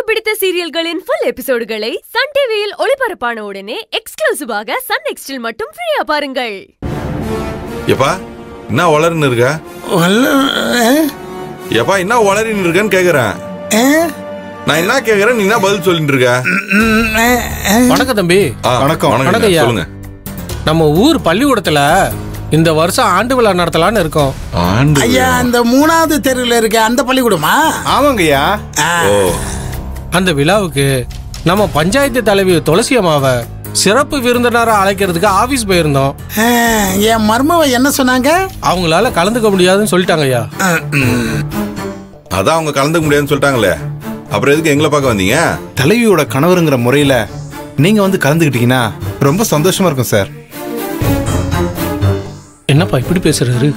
பிடித்த சீரியல்களின் full எபிசோடுகளை Sun டிவியில் ஒளிபரப்பான உடனே எக்ஸ்க்ளூசிவாக சன் நெக்ஸ்டில் மட்டும் ஃப்ரீயா பாருங்கள் எப்பா என்ன வளருன்னு இருக்க எப்பா என்ன வளரின்னு இருக்கன்னு கேக்குறேன் நான் என்ன கேக்குறேன் நீ என்ன பதில் சொல்லிட்டு இருக்க வணக்கம் தம்பி ஆ, வணக்கம். வணக்கம் வணக்கம் ஐயா. சொல்லுங்க நம்ம ஊர் பள்ளிக்கூடத்துல இந்த வருஷம் ஆண்டு விழா நடத்தலாம்னு இருக்கோம் ஆண்டு ஐயா அந்த மூணாவது தெருவில் இருக்க அந்த பள்ளிக்கூடமா ஆமாங்கய்யா ஆ, ஓ அந்த விழாவுக்கு நம்ம பஞ்சாயத்து தலைவி துளசி அம்மாவை சிறப்பு விருந்தினரா அழைக்கிறதுக்கு ஆபீஸ் போயிருந்தோம் ஆ, என் மருமவ என்ன சொன்னாங்க அவங்களால கலந்துக்க முடியாதுன்னு சொல்லிட்டாங்க ஐயா அதான் அவங்க கலந்துக்க முடியாதுன்னு சொல்லிட்டாங்களே அப்புறம் எதுக்கு எங்களை பார்க்க வந்தீங்க தலைவியோட கணவருங்கிற முறையில நீங்க வந்து கலந்துக்கிட்டீங்கன்னா ரொம்ப சந்தோஷமா இருக்கும் சார் என்னப்பா இப்படி பேசுறாரு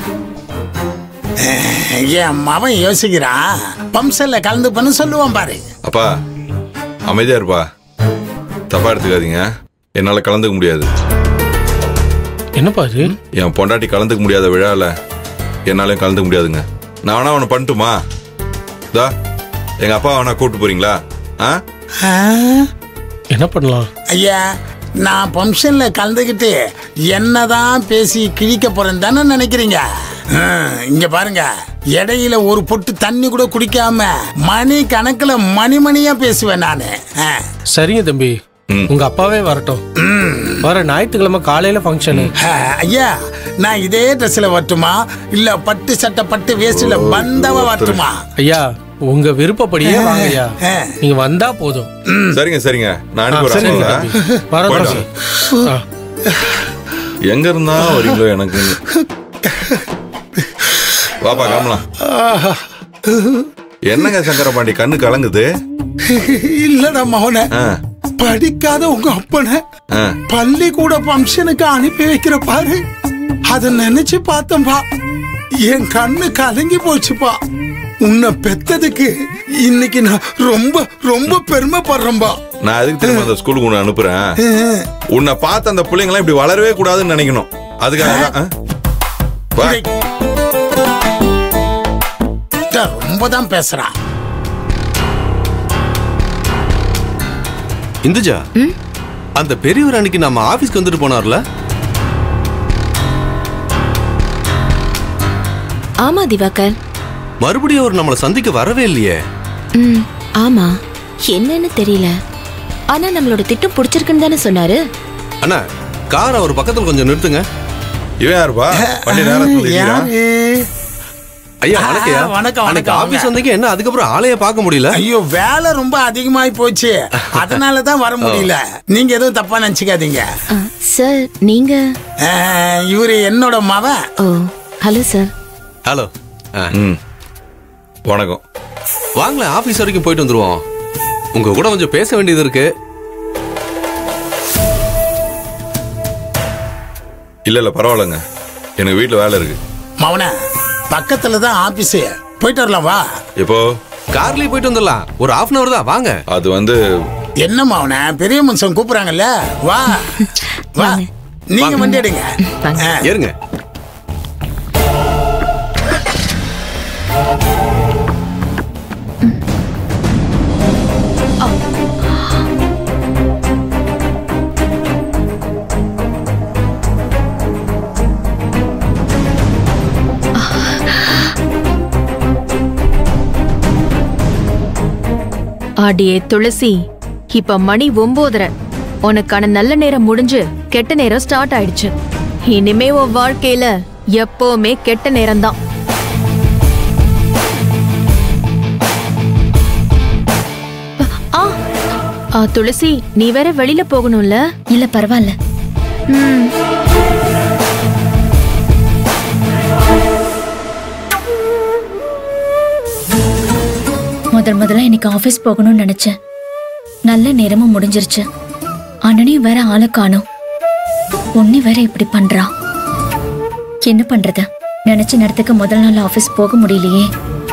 என் மவன் யோசிக்கிறான் பம்சல்ல கலந்து பண்ண சொல்லுவான் பாரு அப்பா அமைதியா இருப்பா தப்பா எடுத்துக்காதீங்க என்னால கலந்துக்க முடியாது என்னப்பா இது என் பொண்டாட்டி கலந்துக்க முடியாத விழால என்னாலையும் கலந்துக்க முடியாதுங்க நான் வேணா அவனை பண்ணட்டுமா தா எங்க அப்பா வேணா கூப்பிட்டு போறீங்களா ஆ ஆ, என்ன பண்ணலாம் ஐயா நான் பம்ஷன்ல கலந்துக்கிட்டு என்னதான் பேசி கிழிக்க போறேன்னு தானே நினைக்கிறீங்க ஆ, இங்க பாருங்க இடையில ஒரு பொட்டு தண்ணி கூட குடிக்காம மணி கணக்குல மணி மணியா பேசுவேன் நானு ஆ. சரிங்க தம்பி ம். உங்க அப்பாவே வரட்டும் வர ஞாயிற்றுக்கிழமை காலையில ஃபங்க்ஷனு ஆ, ஐயா நான் இதே ட்ரெஸ்ல வரட்டுமா இல்ல பட்டு சட்டை பட்டு வேஸ்ட்ல பந்தவ வரட்டுமா ஐயா உங்க விருப்பப்படியே வாங்க ஐயா ஆ. நீங்க வந்தா போதும் சரிங்க சரிங்க நான் ஆ, சரிங்க அனுப்புறேன் தம்பி வரேன் போயிட்டு தம்பி. ஆ. எங்க இருந்தா வரீங்களோ எனக்கு வாப்பா கிளம்பலாம் என்னங்க சங்கரபாண்டி கண்ணு கலங்குது இல்லடா மகனே ஆ, படிக்காத உங்க அப்பனை ஆ. பள்ளிக்கூட ஃபங்க்ஷனுக்கு அனுப்பி வைக்கிற பாரு அத நினைச்சு பார்த்தம்பா என் கண்ணு கலங்கி போச்சுப்பா உன்னை பெத்ததுக்கு இன்னைக்கு நான் ரொம்ப ரொம்ப பெருமைப்படுறேன்பா நான் அதுக்கு திரும்ப அந்த ஸ்கூலுக்கு உன்னை அனுப்புறேன் உன்னை பார்த்து அந்த பிள்ளைங்களாம் இப்படி வளரவே கூடாதுன்னு நினைக்கணும் அதுக்காக தான் ஆ? வா. ரொம்ப தான் பேசுறான் இந்துஜா அந்த பெரியவர் அன்னைக்கு நம்ம ஆபீஸ்க்கு வந்துட்டு போனார்ல ஆமா திவாகர் மறுபடியும் அவர் நம்மளை சந்திக்க வரவே இல்லையே ம் ஆமா என்னன்னு தெரியல ஆனா நம்மளோட திட்டம் பிடிச்சிருக்குன்னு தானே சொன்னாரு அண்ணா கார் அவர் பக்கத்துல கொஞ்சம் நிறுத்துங்க இவன் யாருப்பா வண்டி நேரத்துல இருக்கிறான் யாரு ஐயா வணக்கம்யா ஆ, வணக்கம், அன்னைக்கு வணக்கம், ஆபீஸ் வாங்க. வந்தீங்க என்ன அதுக்கப்புறம் ஆளைய பார்க்க முடியல ஐயோ வேலை ரொம்ப அதிகமாயி போச்சு அதனால தான் வர முடியல நீங்க எதுவும் தப்பா நினைச்சுக்காதீங்க ஆ, சார் நீங்க அஹ், இவரு என்னோட மவன் ஓ ஹலோ சார் ஹலோ ம் வணக்கம் வாங்களேன் ஆபீஸ் வரைக்கும் போயிட்டு வந்துருவோம் உங்க கூட கொஞ்சம் பேச வேண்டியது இருக்கு இல்ல இல்ல பரவாயில்லைங்க எனக்கு வீட்டுல வேலை இருக்கு மவன பக்கத்துல தான் ஆபீஸ் போயிட்டு வரலாம் வா இப்போ கார்லயே போயிட்டு வந்துடலாம் ஒரு ஹாஃப் அன் அவர் தான் வாங்க அது வந்து என்ன மவன பெரிய மனுஷன் கூப்பிடுறாங்கல்ல வா வா வாங்க. நீங்க வண்டி எடுங்க வாங்க. அஹ், ஏறுங்க ஆடியே துளசி இப்ப மணி ஒன்பதரை உனக்கான நல்ல நேரம் முடிஞ்சு கெட்ட நேரம் ஸ்டார்ட் ஆயிடுச்சு இனிமே உன் வாழ்க்கையில எப்பவுமே கெட்ட நேரம்தான் ஆ ஆ, துளசி நீ வேற வெளியில போகணும்ல இல்ல பரவாயில்ல ம் முதல் முதல்ல இன்னைக்கு ஆபீஸ் போகணும்னு நினைச்சேன் நல்ல நேரமும் முடிஞ்சிருச்சு அண்ணனையும் வேற ஆளை காணோம் உன்னி வேற இப்படி பண்றா என்ன பண்றது நினைச்ச நேரத்துக்கு முதல் நாள் ஆபீஸ் போக முடியலையே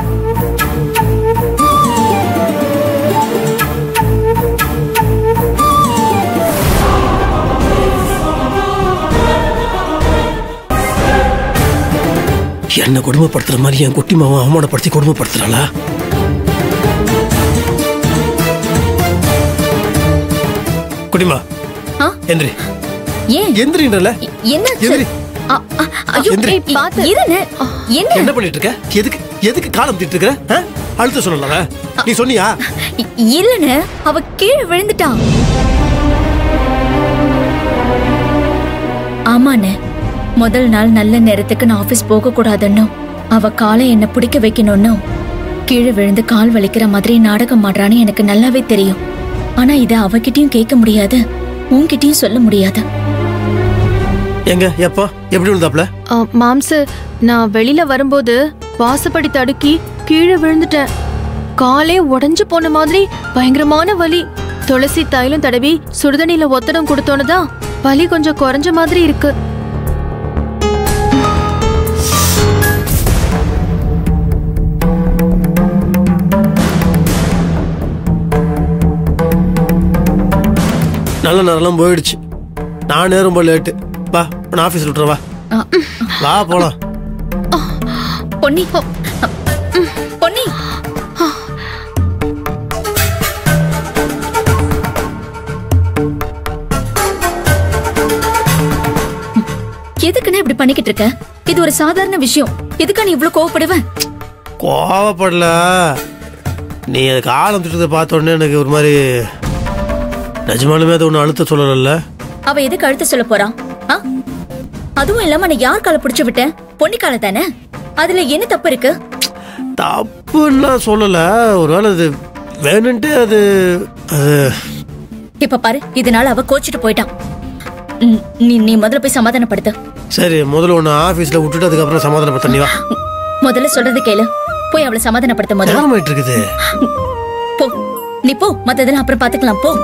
என்ன கொடுமைப்படுத்துற மாதிரி என் குட்டி மாமா அவமானப்படுத்தி கொடுமைப்படுத்துறாளா குடிமா ஆ? எந்திரி ஏன் எந்திரின்றல என்னாச்சு எந்திரி அ- அ- ஐயோ எந்திரி. ஏய், பாத்து இருண்ணே என்ன என்ன பண்ணிட்டு இருக்க எதுக்கு எதுக்கு காலம் திட்டு இருக்கிற ஆ? அழுத்த சொல்லல நீ சொன்னியா இ- இல்லண்ணே அவ கீழே விழுந்துட்டான் ஆமாண்ணே முதல் நாள் நல்ல நேரத்துக்கு நான் ஆபீஸ் போக கூடாதுன்னு அவ காலை என்ன பிடிக்க வைக்கணும்னு கீழே விழுந்து கால் வலிக்கிற மாதிரி நாடகம் ஆடுறான்னு எனக்கு நல்லாவே தெரியும் ஆனா இத அவகிட்டயும் கேட்க முடியாது உன்கிட்டயும் சொல்ல முடியாது எங்க எப்போ எப்படி விழுந்தாப்ல அ, மாம்சு நான் வெளியில வரும்போது வாசப்படி தடுக்கி கீழே விழுந்துட்டேன் காலே உடைஞ்சு போன மாதிரி பயங்கரமான வலி துளசி தைலம் தடவி சுடுதண்ணில ஒத்தடம் கொடுத்தோன்னதான் வலி கொஞ்சம் குறைஞ்ச மாதிரி இருக்கு நல்ல நேரம்லாம் போயிடுச்சு நானே ரொம்ப லேட்டு வா நான் ஆஃபீஸில் விட்டுறேன் வா அ, வா போலாம் பொன்னி அ, ம், பொன்னி எதுக்குன்னு இப்படி பண்ணிக்கிட்டு இருக்க இது ஒரு சாதாரண விஷயம் எதுக்கா நீ இவ்ளோ கோவப்படுவ கோவப்படல நீ எனக்கு ஆழம் திட்டத்தை பார்த்த உடனே எனக்கு ஒரு மாதிரி நிஜமாலுமே அது ஒன்று அழுத்த சொல்லலைல்ல அவ எதுக்கு அழுத்த சொல்ல போறான் ஆ? அதுவும் இல்லாம நான் யார் காலை புடிச்சு விட்டேன் பொன்னி காலை தானே அதுல என்ன தப்பு இருக்கு தப்புன்னா சொல்லலை ஒருவேளை அது வேணுன்ட்டு அது அது இப்ப பாரு இதனால அவ கோச்சிட்டு போயிட்டான் ம், நீ நீ முதல்ல போய் சமாதானப்படுத்து சரி முதல்ல ஒன்று ஆஃபீஸில் விட்டுட்டு அதுக்கப்புறம் சமாதானப்படுத்த நீ வா முதல்ல சொல்றது கேளு போய் அவளை சமாதானப்படுத்த முதல்ல நேரமாயிட்டு இருக்குது போ நீ போ மத்ததெல்லாம் அப்புறம் பாத்துக்கலாம் போ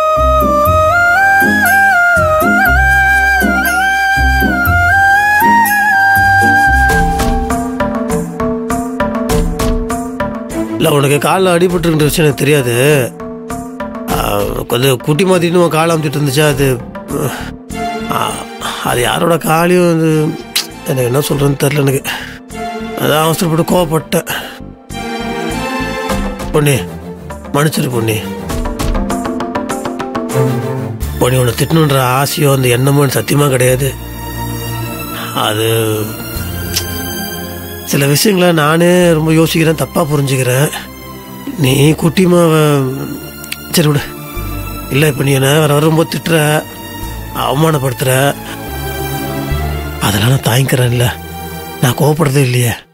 இல்லை உனக்கு காலில் அடிபட்டுருன்ற விஷயம் எனக்கு தெரியாது ஆ, கொஞ்சம் குட்டி மாதிரின்னு உன் கால் அமுத்திட்டு இருந்துச்சா அது ஆ, அது யாரோட காலையும் அது எனக்கு என்ன சொல்கிறேன்னு தெரில எனக்கு அதான் அவசரப்பட்டு கோவப்பட்டேன் பொண்ணு மன்னிச்சிரு பொண்ணு பொண்ணு உன்னை திட்டணுன்ற ஆசையோ அந்த எண்ணமோ எனக்கு சத்தியமாக கிடையாது அது சில விஷயங்களை நானே ரொம்ப யோசிக்கிறேன் தப்பாக புரிஞ்சுக்கிறேன் நீ குட்டிமாவை சரி விடு இல்லை இப்போ நீ என்ன வர வர ரொம்ப திட்டுற அவமானப்படுத்துற அதெல்லாம் நான் தாங்கிக்கிறேன் இல்லை நான் கோவப்படுறதே இல்லையே